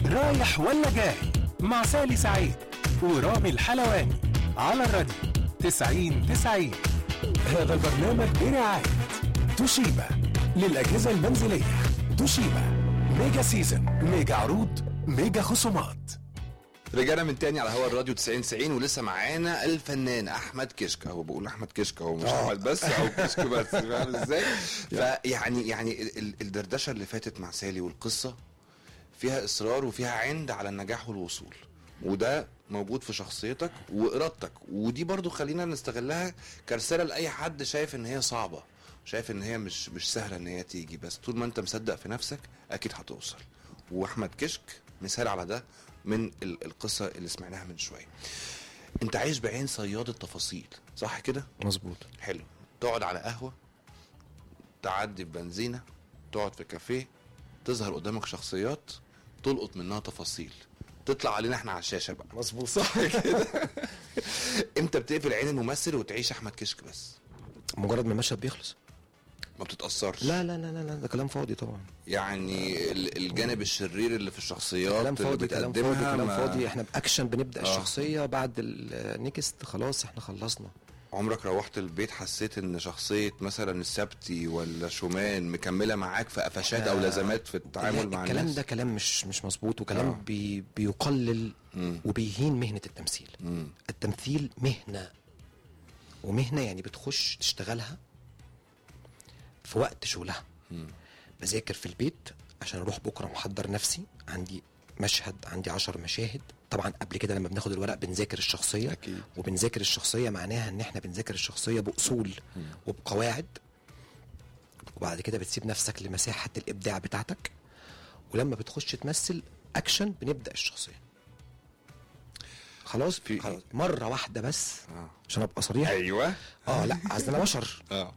رايح ولا جاي مع سالي سعيد ورامي الحلواني على الراديو 90 90 هذا البرنامج برعاية توشيبا للأجهزة المنزلية توشيبا ميجا سيزن ميجا عروض ميجا خصومات رجعنا من تاني على هوا الراديو 90 90 ولسه معانا الفنان احمد كشك هو بقول احمد كشك هو مش احمد بس او كشك بس فاهم ازاي؟ فيعني يعني ال- ال- الدردشه اللي فاتت مع سالي والقصه فيها اصرار وفيها عند على النجاح والوصول وده موجود في شخصيتك وارادتك ودي برضو خلينا نستغلها كرساله لاي حد شايف ان هي صعبه شايف ان هي مش مش سهله ان هي تيجي بس طول ما انت مصدق في نفسك اكيد هتوصل واحمد كشك مثال على ده من ال- القصه اللي سمعناها من شويه انت عايش بعين صياد التفاصيل صح كده مظبوط حلو تقعد على قهوه تعدي في بنزينه تقعد في كافيه تظهر قدامك شخصيات تلقط منها تفاصيل تطلع علينا احنا على الشاشه بقى مظبوط صح كده امتى بتقفل عين الممثل وتعيش احمد كشك بس مجرد ما المشهد بيخلص ما بتتاثرش لا لا لا لا, لا ده كلام فاضي طبعا يعني ال- الجانب الشرير اللي في الشخصيات كلام اللي فاضي كلام فاضي بتقدمها كلام ما- فاضي احنا باكشن بنبدا آه. الشخصيه بعد النكست خلاص احنا خلصنا عمرك روحت البيت حسيت ان شخصيه مثلا السبتي ولا شومان مكمله معاك في قفشات او آه، لازمات في التعامل لا، مع الكلام الناس ده كلام مش مش مظبوط وكلام آه. بي بيقلل مم. وبيهين مهنه التمثيل مم. التمثيل مهنه ومهنه يعني بتخش تشتغلها في وقت شغلها بذاكر في البيت عشان اروح بكره محضر نفسي عندي مشهد عندي عشر مشاهد طبعا قبل كده لما بناخد الورق بنذاكر الشخصيه أكيد. وبنذاكر الشخصيه معناها ان احنا بنذاكر الشخصيه باصول وبقواعد وبعد كده بتسيب نفسك لمساحه الابداع بتاعتك ولما بتخش تمثل اكشن بنبدا الشخصيه خلاص في- خلاص مره واحده بس آه. عشان ابقى صريح ايوه اه لا اصل انا بشر اه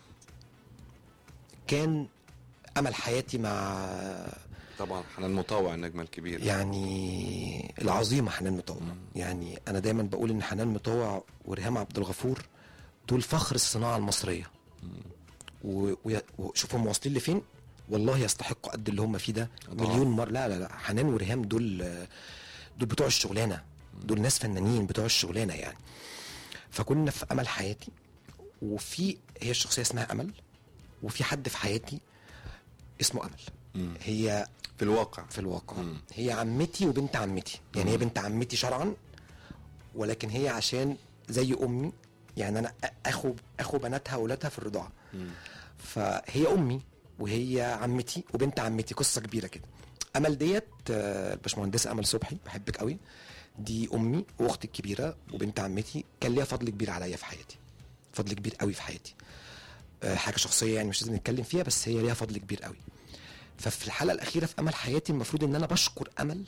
كان امل حياتي مع طبعا حنان مطاوع النجمه الكبيره يعني العظيمه حنان مطوع يعني انا دايما بقول ان حنان مطوع وريهام عبد الغفور دول فخر الصناعه المصريه و- ويا- وشوفهم واصلين لفين والله يستحقوا قد اللي هم فيه ده طبعا. مليون مره لا لا لا حنان وريهام دول دول بتوع الشغلانه دول ناس فنانين بتوع الشغلانه يعني فكنا في امل حياتي وفي هي الشخصيه اسمها امل وفي حد في حياتي اسمه امل هي في الواقع في الواقع مم. هي عمتي وبنت عمتي يعني هي بنت عمتي شرعا ولكن هي عشان زي امي يعني انا أ- اخو اخو بناتها واولادها في الرضاعه فهي امي وهي عمتي وبنت عمتي قصه كبيره كده امل ديت آه، الباشمهندسه امل صبحي بحبك قوي دي امي واختي الكبيره وبنت عمتي كان ليها فضل كبير عليا في حياتي فضل كبير قوي في حياتي آه، حاجه شخصيه يعني مش لازم نتكلم فيها بس هي ليها فضل كبير قوي ففي الحلقه الاخيره في امل حياتي المفروض ان انا بشكر امل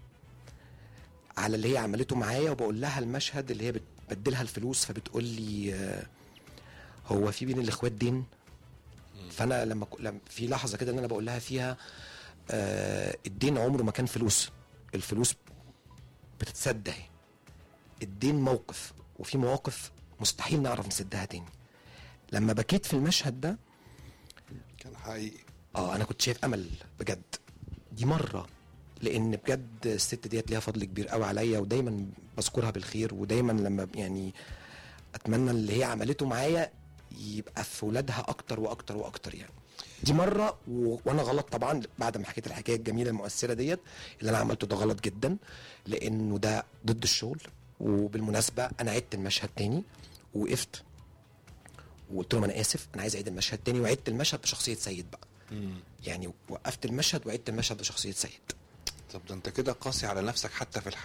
على اللي هي عملته معايا وبقول لها المشهد اللي هي بتبدلها الفلوس فبتقول لي آه، هو في بين الاخوات دين فانا لما ك- لما في لحظه كده اللي انا بقول لها فيها آه الدين عمره ما كان فلوس الفلوس بتتسد اهي الدين موقف وفي مواقف مستحيل نعرف نسدها تاني لما بكيت في المشهد ده كان حقيقي اه انا كنت شايف امل بجد دي مره لان بجد الست ديت ليها فضل كبير قوي عليا ودايما بذكرها بالخير ودايما لما يعني اتمنى اللي هي عملته معايا يبقى في ولادها اكتر واكتر واكتر يعني دي مره و... وانا غلط طبعا بعد ما حكيت الحكايه الجميله المؤثره ديت اللي انا عملته ده غلط جدا لانه ده ضد الشغل وبالمناسبه انا عدت المشهد تاني ووقفت وقلت لهم انا اسف انا عايز اعيد المشهد تاني وعدت المشهد بشخصيه سيد بقى يعني وقفت المشهد وعدت المشهد بشخصيه سيد طب ده انت كده قاسي على نفسك حتى في